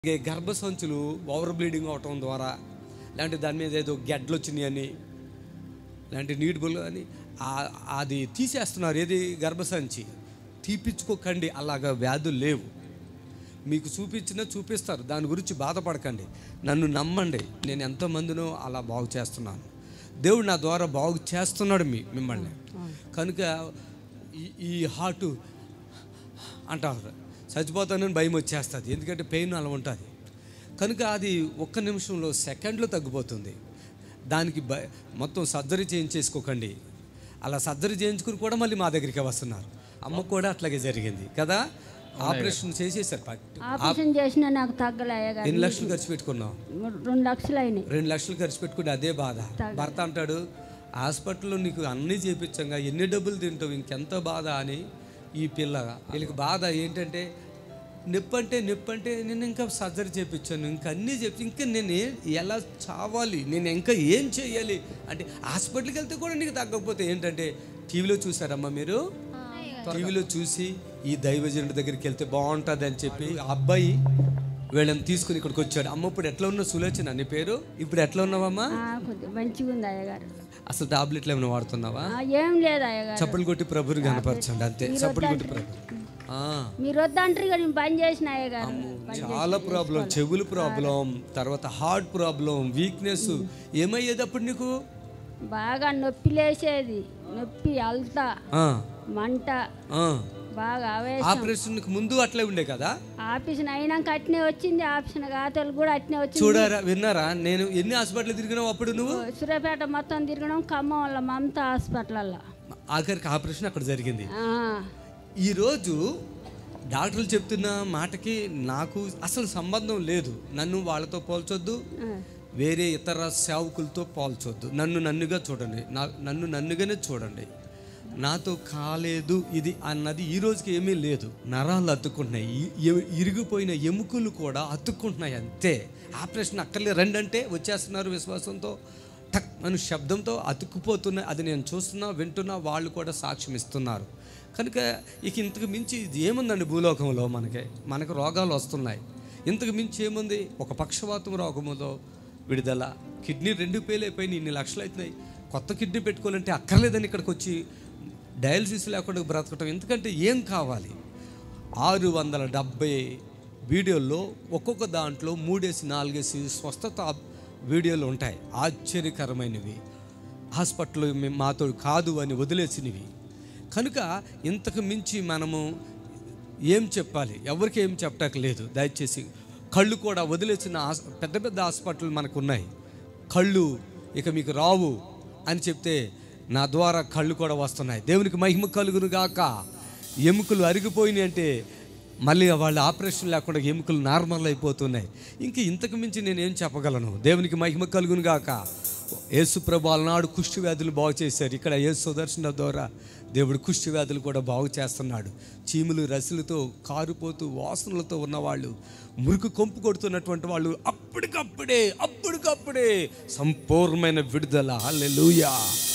అలాగే గర్భసంచులు over bleeding అవటం ద్వారా లేదంటే దాని మీద ఏదో గెడ్లు వచ్చినాయి అని లేదంటే నీటిబుల్ అని ఆ- అది తీసేస్తున్నారు ఏది గర్భసంచి తీపించుకోకండి అలాగా వ్యాధులు లేవు మీకు చూపించినా చూపిస్తారు దాని గురించి బాధపడకండి నన్ను నమ్మండి నేను ఎంతమందినో అలా బాగు చేస్తున్నాను దేవుడు నా ద్వారా బాగు చేస్తున్నాడు మీ మిమ్మల్ని కనుక ఈ- ఈ హార్ట్ అంటారు చచ్చిపోతానని భయం వచ్చేస్తుంది ఎందుకంటే పెయిన్ అలా ఉంటుంది కనుక అది ఒక్క నిమిషంలో సెకండ్లో తగ్గిపోతుంది దానికి భ మొత్తం సర్జరీ చేయించేసుకోకండి అలా సర్జరీ చేయించుకుని కూడా మళ్ళీ మా దగ్గరికి వస్తున్నారు అమ్మ కూడా అట్లాగే జరిగింది కదా ఆపరేషన్ చేసేసారు పట్టు. ఆపరేషన్ చేసినా నాకు తగ్గలే అయ్యగారు ఎన్ని లక్షలు ఖర్చు పెట్టుకున్నావు రెండు లక్షలు అయినాయి రెండు లక్షలు ఖర్చు పెట్టుకుంటే అదే బాధ భర్త అంటాడు హాస్పిటల్లో నీకు అన్నీ చేపించంగా ఎన్ని డబ్బులు తింటావు ఇంకెంత బాధ అని ఈ పిల్ల వీళ్ళకి బాధ ఏంటంటే నొప్పి అంటే నొప్పి అంటే నేను ఇంకా సర్జరీ చేయించాను ఇంకా అన్నీ చెప్పి ఇంకా నేను ఏ- ఎలా చావాలి నేను ఇంకా ఏం చేయాలి అంటే హాస్పిటల్కి వెళ్తే కూడా నీకు తగ్గకపోతే ఏంటంటే టీవీలో చూసారమ్మా మీరు టీవీలో చూసి ఈ దైవజనుడి దగ్గరికి వెళ్తే బాగుంటుంది అని చెప్పి ఆ అబ్బాయి వీళ్ళని తీసుకుని ఇక్కడికి వచ్చాడు అమ్మ ఇప్పుడు ఎట్లా ఉన్నావు సులోచన నీ పేరు ఇప్పుడు ఎట్లా ఉన్నావమ్మా ఆ, కొద్దిగా మంచిగా ఉంది అయ్యగారు అసలు టాబ్లెట్లు ఏమైనా వాడుతున్నావా ఆ, ఏం లేదు అయ్యగారు చప్పులు కొట్టి ప్రభుని కనపరచండి అంతే చప్పులు కొట్టి ప్రభు ఆ, మీరు వద్దంటారు ఇక నేను పని చేసిన అయ్యగారు చాలా ప్రాబ్లం చెవులు ప్రాబ్లం తర్వాత హార్ట్ ప్రాబ్లం వీక్నెస్ ఏమయ్యేది అప్పుడు నీకు బాగా నొప్పి లేసేది నొప్పి అల్తా ఆ, మంట ఆ. బాగా అవే ఆపరేషన్కి ముందు అట్లే ఉండే కదా ఆపరేషన్ అయినాక అట్నే వచ్చింది ఆపరేషన్ కాతలు కూడా అట్నే వచ్చింది చూడారా విన్నారా నేను ఎన్ని హాస్పిటల్ తిరిగినావు అప్పుడు నువ్వు సూర్యాపేట మొత్తం తిరగడం ఖమ్మం వల్ల మమత హాస్పిటల్లో ఆఖరికి ఆపరేషన్ అక్కడ జరిగింది ఆ, ఈరోజు డాక్టర్లు చెప్తున్న మాటకి నాకు అసలు సంబంధం లేదు నన్ను వాళ్ళతో పోల్చొద్దు ఆ. వేరే ఇతర సేవకులతో పోల్చొద్దు నన్ను నన్నుగా చూడండి నా నన్ను నన్నుగానే చూడండి నాతో కాలేదు ఇది అన్నది ఈ రోజుకి ఏమీ లేదు నరాలు అతుక్కుంటున్నాయి ఇ- ఇ- ఇరిగిపోయిన ఎముకలు కూడా అతుక్కుంటున్నాయి అంతే ఆపరేషన్ అక్కర్లే రండి అంటే వచ్చేస్తున్నారు విశ్వాసంతో టక్ అని శబ్దంతో అతుక్కుపోతున్నాయి అది నేను చూస్తున్నా వింటున్నా వాళ్ళు కూడా సాక్ష్యం ఇస్తున్నారు కనుక ఇక ఇంతకు మించి ఇది ఏముందండి భూలోకంలో మనకి మనకు రోగాలు వస్తున్నాయి ఇంతకు మించి ఏముంది ఒక పక్షవాతం రోగములో విడుదల కిడ్నీ రెండు పేలు అయిపోయినాయి ఇన్ని లక్షలు అవుతున్నాయి కొత్త కిడ్నీ పెట్టుకోవాలంటే అక్కర్లేదని ఇక్కడికి వచ్చి డయాలసిస్ లేకుండా బ్రతకటం ఎందుకంటే ఏం కావాలి ఆరు వందల డెబ్బై వీడియోల్లో ఒక్కొక్క దాంట్లో మూడేసి నాలుగేసి స్వస్థత వీడియోలు ఉంటాయి ఆశ్చర్యకరమైనవి హాస్పిటల్ మేము మాతో కాదు అని వదిలేసినవి కనుక ఇంతకు మించి మనము ఏం చెప్పాలి ఎవరికి ఏం చెప్పటానికి లేదు దయచేసి కళ్ళు కూడా వదిలేసిన హాస్- పెద్ద పెద్ద హాస్పిటల్ మనకు ఉన్నాయి కళ్ళు ఇక మీకు రావు అని చెప్తే నా ద్వారా కళ్ళు కూడా వస్తున్నాయి దేవునికి మహిమ కలుగును గాక ఎముకలు అరిగిపోయినాయి అంటే మళ్ళీ వాళ్ళ ఆపరేషన్ లేకుండా ఎముకలు నార్మల్ అయిపోతున్నాయి ఇంక ఇంతకు మించి నేను ఏం చెప్పగలను దేవునికి మహిమ కలుగును గాక యేసు ప్రభు నాడు కుష్టి వ్యాధులు బాగు చేశారు ఇక్కడ యేసు సుదర్శన ద్వారా దేవుడు కుష్టి వ్యాధులు కూడా బాగు చేస్తున్నాడు చీములు రసులతో కారుపోతూ వాసనలతో ఉన్నవాళ్ళు మురికి కొంపు కొడుతున్నటువంటి వాళ్ళు అప్పటికప్పుడే అప్పటికప్పుడే సంపూర్ణమైన విడుదల హల్లెలూయా